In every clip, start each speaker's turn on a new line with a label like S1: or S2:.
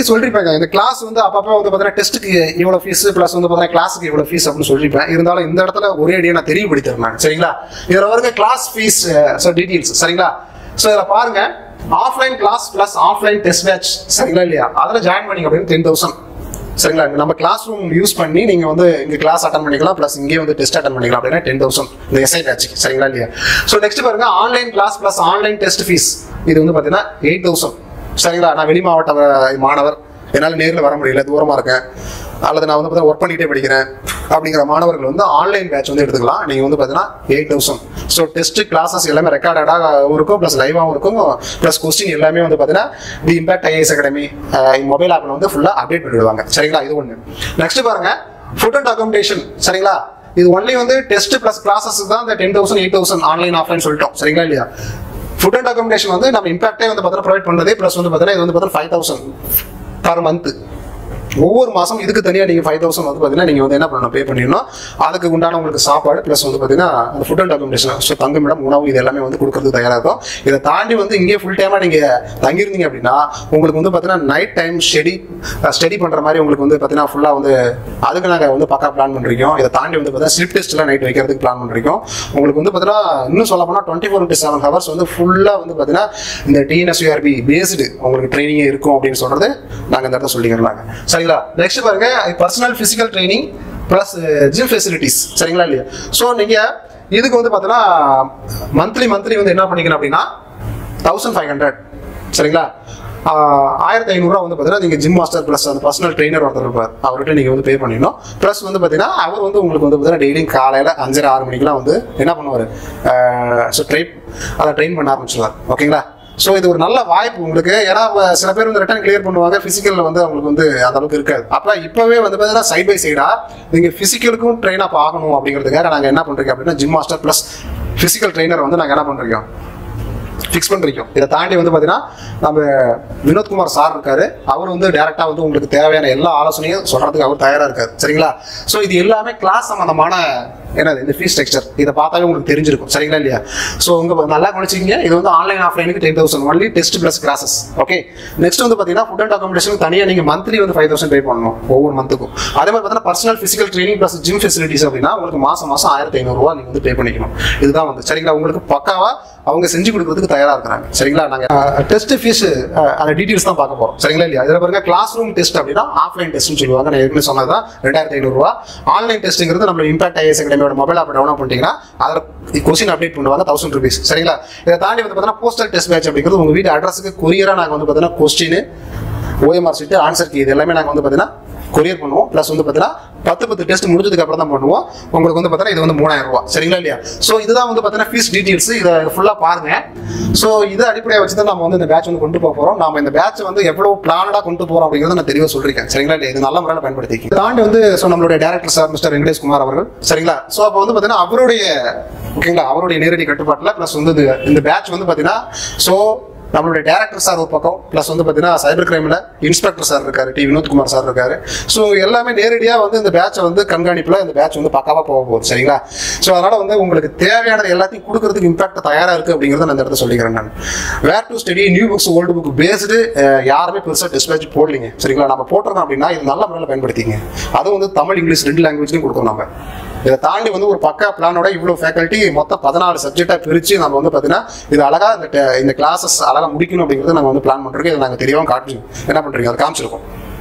S1: சொல்லிருப்பேங்க இந்த கிளாஸ் வந்து அப்பப்போ வந்து பார்த்தீங்கன்னா டெஸ்ட்டுக்கு இவ்வளோ ஃபீஸ் ப்ளஸ் வந்து பார்த்தீங்கன்னா கிளாஸுக்கு இவ்வளோ ஃபீஸ் அப்படின்னு சொல்லியிருப்பேன் இருந்தாலும் இந்த இடத்துல ஒரே அடியாக நான் தெரியப்படுத்திடுறேன் நான் சரிங்களா இதில் வருங்க கிளாஸ் ஃபீஸ் ஸோ டீட்டெயில்ஸ் சரிங்களா ஸோ இதில் பாருங்க offline class plus offline test batch சரிங்களா இல்லையா அதில் ஜாயின் பண்ணிங்க அப்படின்னு டென் தௌசண்ட் சரிங்களா இங்க நம்ம கிளாஸ் ரூம் யூஸ் பண்ணி நீங்க வந்து இங்க கிளாஸ் அட்டன் பண்ணிக்கலாம் ப்ளஸ் இங்கே வந்து டெஸ்ட் அட்டன் பண்ணிக்கலாம் அப்படின்னா டென் தௌசண்ட் இந்த எஸ்ஐ பேட்சுக்கு சரிங்களா இல்லையா ஸோ நெக்ஸ்ட் பாருங்க online class plus online test fees இது வந்து பார்த்தீங்கன்னா எயிட் தௌசண்ட் சரிங்களா நான் வெளி மாவட்ட வ- மாணவர் என்னால் நேரில் வர முடியல தூரமா இருக்கேன் அல்லது நான் வந்து பார்த்தீங்கன்னா ஒர்க் பண்ணிட்டே படிக்கிறேன் அப்படிங்கிற மாணவர்கள் வந்து ஆன்லைன் பேட்ச் வந்து எடுத்துக்கலாம் நீங்க வந்து பார்த்தீங்கன்னா eight thousand so test classes எல்லாமே ரெக்கார்டடாகவும் இருக்கும் ப்ளஸ் லைவாகவும் இருக்கும் ப்ளஸ் கொஸ்டின் எல்லாமே வந்து பார்த்தீங்கன்னா the Impact IAS academy mobile ஆப்பில் வந்து ஃபுல்லாக அப்டேட் பண்ணிடுவாங்க சரிங்களா இது ஒன்று நெக்ஸ்ட் பாருங்க ஃபுட் அண்ட் அகாமடேஷன் சரிங்களா இது ஒன்லி வந்து டெஸ்ட் ப்ளஸ் கிளாஸஸ் தான் இந்த ten thousand eight thousand online offline சொல்லிட்டோம் சரிங்களா இல்லையா ஃபுட் அண்ட் அகாமடேஷன் வந்து நம்ம இம்பாக்டே வந்து பார்த்தீங்கன்னா ப்ரொவைட் பண்ணுறதே ப்ளஸ் வந்து பார்த்தீங்கன்னா இது வந்து பார்த்தீங்கன்னா ஃபைவ் தௌசண்ட் பர் மந்த் ஒவ்வொரு மாசம் இதுக்கு தனியாக நீங்கள் ஃபைவ் தௌசண்ட் வந்து பார்த்தீங்கன்னா நீங்கள் வந்து என்ன பண்ணணும் பே பண்ணிடணும் அதுக்கு உண்டான உங்களுக்கு சாப்பாடு ப்ளஸ் வந்து பார்த்தீங்கன்னா அந்த ஃபுட் அண்ட் அகாமடேஷன் ஸோ தங்குமிடம் உணவு இது எல்லாமே வந்து கொடுக்கறது தயாராக இருக்கும் இதை தாண்டி வந்து இங்கே ஃபுல் டைமாக நீங்கள் தங்கியிருந்தீங்க அப்படின்னா உங்களுக்கு வந்து பார்த்தீங்கன்னா நைட் டைம் ஸ்டடி ஸ்டடி பண்ணுற மாதிரி உங்களுக்கு வந்து பார்த்தீங்கன்னா ஃபுல்லாக வந்து அதுக்கு நாங்கள் வந்து பக்கா பிளான் பண்ணிருக்கோம் இதை தாண்டி வந்து பார்த்தீங்கன்னா ஸ்லிப் டெஸ்ட்லாம் நைட் வைக்கிறதுக்கு பிளான் பண்ணிருக்கோம் உங்களுக்கு வந்து பார்த்தீங்கன்னா இன்னும் சொல்ல போனால் twenty four into seven hours வந்து ஃபுல்லாக வந்து பார்த்தீங்கன்னா இந்த டிஎன்எஸ்யூஆர்பி பேஸ்டு உங்களுக்கு ட்ரைனிங் இருக்கும் அப்படின்னு சொல்றது நாங்கள் இந்த இடத்துல சொல்லிக்கிறோம் நாங்கள் சரிங்களா நெக்ஸ்ட் பாருங்க personal physical training plus gym facilities சரிங்களா இல்லையா ஸோ நீங்கள் இதுக்கு வந்து பார்த்தீங்கன்னா மந்த்லி மந்த்லி வந்து என்ன பண்ணிக்கணும் அப்படின்னா தௌசண்ட் ஃபைவ் ஹண்ட்ரட் சரிங்களா ஆஹ் ஆயிரத்தி ஐநூறுரூவா வந்து பார்த்தீங்கன்னா நீங்கள் ஜிம் மாஸ்டர் ப்ளஸ் அந்த பர்சனல் ட்ரெயினர் ஒருத்தர் இருப்பார் அவர்கிட்ட நீங்கள் வந்து பே பண்ணிடணும் ப்ளஸ் வந்து பார்த்தீங்கன்னா அவர் வந்து உங்களுக்கு வந்து பார்த்தீங்கன்னா டெய்லியும் காலையில் அஞ்சரை ஆறு மணிக்கெலாம் வந்து என்ன பண்ணுவார் ஸோ ட்ரெயின் அதை ட்ரெயின் பண்ண ஆரம்பிச்சிடுவார் ஓகேங்களா ஸோ இது ஒரு நல்ல வாய்ப்பு உங்களுக்கு ஏன்னா வ- சில பேர் வந்து ரிட்டர்ன் கிளியர் பண்ணுவாங்க ஃபிசிக்கலில் வந்து அவங்களுக்கு வந்து அந்த அளவுக்கு இருக்காது அப்போ இப்போவே வந்து பார்த்தீங்கன்னா சைட் பை சைடாக நீங்கள் ஃபிசிக்கலுக்கும் ட்ரெயின் அப் ஆகணும் அப்படிங்கிறதுக்காக நாங்கள் என்ன பண்ணுறோம் அப்படின்னா gym master plus physical trainer வந்து நாங்கள் என்ன பண்ணுறோம் ஃபிக்ஸ் பண்ணிருக்கோம் இதை தாண்டி வந்து பார்த்தீங்கன்னா நம்ம வினோத்குமார் சார் இருக்காரு அவர் வந்து டேரெக்டாக வந்து உங்களுக்கு தேவையான எல்லா ஆலோசனையும் சொல்றதுக்கு அவர் தயாராக இருக்காரு சரிங்களா ஸோ இது எல்லாமே கிளாஸ் சம்மந்தமான என்னது இந்த ஃபீஸ் ஸ்ட்ரக்சர் இதை பார்த்தாவே உங்களுக்கு தெரிஞ்சிருக்கும் சரிங்களா இல்லையா ஸோ உங்க நல்லா கவனிச்சிங்க இது வந்து ஆன்லைன் ஆஃப்லைனுக்கு ten thousand only test plus classes okay next வந்து பார்த்தீங்கன்னா ஃபுட் அண்ட் அகாமடேஷன் தனியாக நீங்கள் மந்த்லி வந்து ஃபைவ் தௌசண்ட் பே பண்ணணும் ஒவ்வொரு மந்த்துக்கும் அதே மாதிரி பார்த்தீங்கன்னா personal physical training plus gym facilities அப்படின்னா உங்களுக்கு மாசம் மாசம் ஆயிரத்தி ஐநூறுரூவா நீங்கள் வந்து பே பண்ணிக்கணும் இதுதான் வந்து சரிங்களா உங்களுக்கு பக்காவா அவங்க செஞ்சு கொடுக்கறதுக்கு தயாரா இருக்கிறாங்க சரிங்களா நாங்க டெஸ்ட் ஃபீஸ் அந்த டீடைல்ஸ் தான் பார்க்க போறோம் சரிங்களா இல்லையா இதுல பாருங்க கிளாஸ் ரூம் டெஸ்ட் அப்படின்னா ஆஃப்லைன் டெஸ்ட்னு சொல்லுவாங்க நான் ஏற்கனவே சொன்னதுதான் ரெண்டாயிரத்தி ஐநூறுரூவா ஆன்லைன் டெஸ்ட்டுங்கிறது நம்ம இம்பாக்ட் ஐஎஸ் அகாடமியோட மொபைல் ஆப் டவுன்லோட் பண்ணிட்டீங்கன்னா அதில் கொஸ்டின் அப்டேட் பண்ணுவாங்க தௌசண்ட் ருபீஸ் சரிங்களா இதை தாண்டி வந்து பார்த்தீங்கன்னா போஸ்டல் டெஸ்ட் மேட்ச் அப்படிங்கிறது உங்க வீட்டு அட்ரஸுக்கு கொரியரா நாங்கள் வந்து பார்த்தீங்கன்னா question OMR sheet answer key இது எல்லாமே நாங்கள் வந்து பார்த்தீங்கன்னா கொரியர் பண்ணுவோம் ப்ளஸ் வந்து பார்த்தீங்கன்னா பத்து பத்து டெஸ்ட் முடிஞ்சதுக்கு அப்புறம் தான் பண்ணுவோம் உங்களுக்கு வந்து பார்த்தீங்கன்னா இது வந்து மூணாயிரம் ரூபாய் சரிங்களா இல்லையா ஸோ இதுதான் வந்து பார்த்தீங்கன்னா ஃபீஸ் டீட்டெயில்ஸ் இதை ஃபுல்லாக பாருங்க ஸோ இதை அடிப்படையாக வச்சு தான் நம்ம வந்து இந்த பேட்ச் வந்து கொண்டு போக போகிறோம் நம்ம இந்த பேட்ச் வந்து எவ்வளோ பிளானடாக கொண்டு போகிறோம் அப்படிங்கிறத நான் தெளிவாக சொல்லியிருக்கேன் சரிங்களா இல்லையா இது நல்ல முறையில் பயன்படுத்தி இதை தாண்டி வந்து ஸோ நம்மளுடைய director sir mister Venkatesh Kumar அவர்கள் சரிங்களா ஸோ அப்போ வந்து பார்த்தீங்கன்னா அவருடைய ஓகேங்களா அவருடைய நேரடி கட்டுப்பாட்டில் ப்ளஸ் வந்து இது- இந்த பேட்ச் வந்து பார்த்தீங்கன்னா ஸோ நம்மளுடைய டேரக்டர் சார் ஒரு பக்கம் ப்ளஸ் வந்து பார்த்தீங்கன்னா சைபர் கிரைமில் இன்ஸ்பெக்டர் சார் இருக்காரு டி வினோத்குமார் சார் இருக்காரு ஸோ எல்லாமே நேரடியாக வந்து இந்த பேட்சை வந்து கண்காணிப்பில் இந்த பேட்ச் வந்து பக்காவாக போக போகுது சரிங்களா ஸோ அதனால் வந்து உங்களுக்கு தேவையானது எல்லாத்தையும் கொடுக்கறதுக்கு இம்பாக்ட் தயாராக இருக்குது அப்படிங்கிறத நான் இந்த இடத்துல சொல்லிக்கிறேன் நான் where to study new books old book based யாருமே பெருசாக டிஸ்பேச் போடலீங்க சரிங்களா நம்ம போட்டிருக்கோம் அப்படின்னா இது நல்ல முறையில் பயன்படுத்திங்க அதுவும் வந்து தமிழ் இங்கிலீஷ் ரெண்டு லாங்குவேஜ்லையும் கொடுக்குறோம் நம்ம இதை தாண்டி வந்து ஒரு பக்கா பிளானோட இவ்வளோ ஃபேக்கல்ட்டி மொத்தம் பதினாலு சப்ஜெக்டாக பிரித்து நம்ம வந்து பார்த்தீங்கன்னா இது அழகா இந்த te- இந்த கிளாஸஸ் அழகா முடிக்கணும் அப்படிங்கிறத நாங்கள் வந்து பிளான் பண்ணுறோம் இதை நாங்கள் தெளிவாக காட்டு என்ன பண்ணுறீங்க அதை காமிச்சிருக்கோம்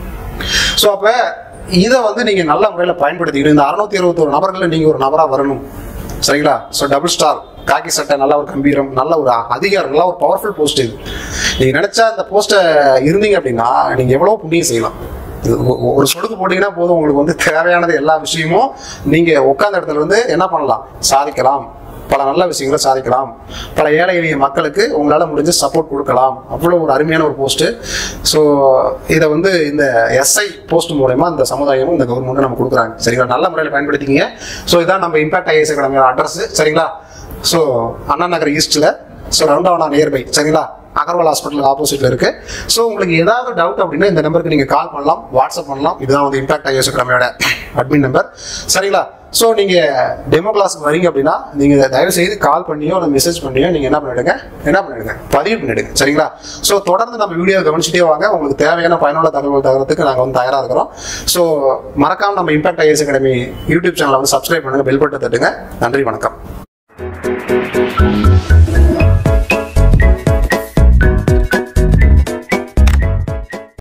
S1: ஸோ அப்போ இதை வந்து நீங்கள் நல்ல முறையில் பயன்படுத்திக்கிட்டு இந்த அறுநூத்தி இருபத்தொரு நபர்களில் நீங்கள் ஒரு நபராக வரணும் சரிங்களா ஸோ டபுள் ஸ்டார் காக்கி சட்டை நல்ல ஒரு கம்பீரம் நல்ல ஒரு அதிகாரம் நல்ல ஒரு பவர்ஃபுல் போஸ்ட் இது நீங்கள் நினச்சா இந்த போஸ்ட்டை இருந்தீங்க அப்படின்னா நீங்கள் எவ்வளோ புண்ணியம் செய்யலாம் இது ஒ- ஒ- ஒரு சொடுக்கு போட்டீங்கன்னா போதும் உங்களுக்கு வந்து தேவையானது எல்லா விஷயமும் நீங்கள் உட்கார்ந்த இடத்துல இருந்து என்ன பண்ணலாம் சாதிக்கலாம் பல நல்ல விஷயங்களை சாதிக்கலாம் பல ஏழை எளிய மக்களுக்கு உங்களால் முடிஞ்ச சப்போர்ட் கொடுக்கலாம் அவ்வளோ ஒரு அருமையான ஒரு போஸ்ட்டு ஸோ இதை வந்து இந்த எஸ்ஐ போஸ்ட் மூலயமா இந்த சமுதாயமும் இந்த கவர்மெண்ட்டும் நம்ம கொடுக்குறாங்க சரிங்களா நல்ல முறையில் பயன்படுத்திக்கிங்க ஸோ இதான் நம்ம இம்பாக்ட் ஐஎஸ் அகாடமியோட அட்ரஸ் சரிங்களா ஸோ அண்ணா நகர் ஈஸ்ட்டில் ஸோ ரவுண்டாவனா நியர்பை சரிங்களா அகர்வால் ஹாஸ்பிட்டல் ஆப்போசிட்ல இருக்கு ஸோ உங்களுக்கு ஏதாவது டவுட் அப்படின்னா இந்த நம்பருக்கு நீங்க கால் பண்ணலாம் வாட்ஸ்அப் பண்ணலாம் இதுதான் வந்து இம்பாக்ட் ஐஎஸ் அகாடமியோட அட்மின் நம்பர் சரிங்களா ஸோ நீங்கள் டெமோ கிளாஸ்க்கு வரீங்க அப்படின்னா நீங்கள் தயவு செய்து கால் பண்ணியோ இல்லை மெசேஜ் பண்ணியோ நீங்கள் என்ன பண்ணிடுங்க என்ன பண்ணிடுங்க பதிவு பண்ணிடுங்க சரிங்களா ஸோ தொடர்ந்து நம்ம வீடியோ கவனிச்சுட்டே வாங்க உங்களுக்கு தேவையான பயனுள்ள தகவல் தகவலுக்கு நாங்கள் வந்து தயாராக இருக்கிறோம் ஸோ மறக்காம நம்ம இம்பாக்ட் ஐஎஸ் அகாடமி யூடியூப் சேனலை வந்து சப்ஸ்கிரைப் பண்ணுங்க பெல் பட்டன் தட்டுங்க நன்றி வணக்கம்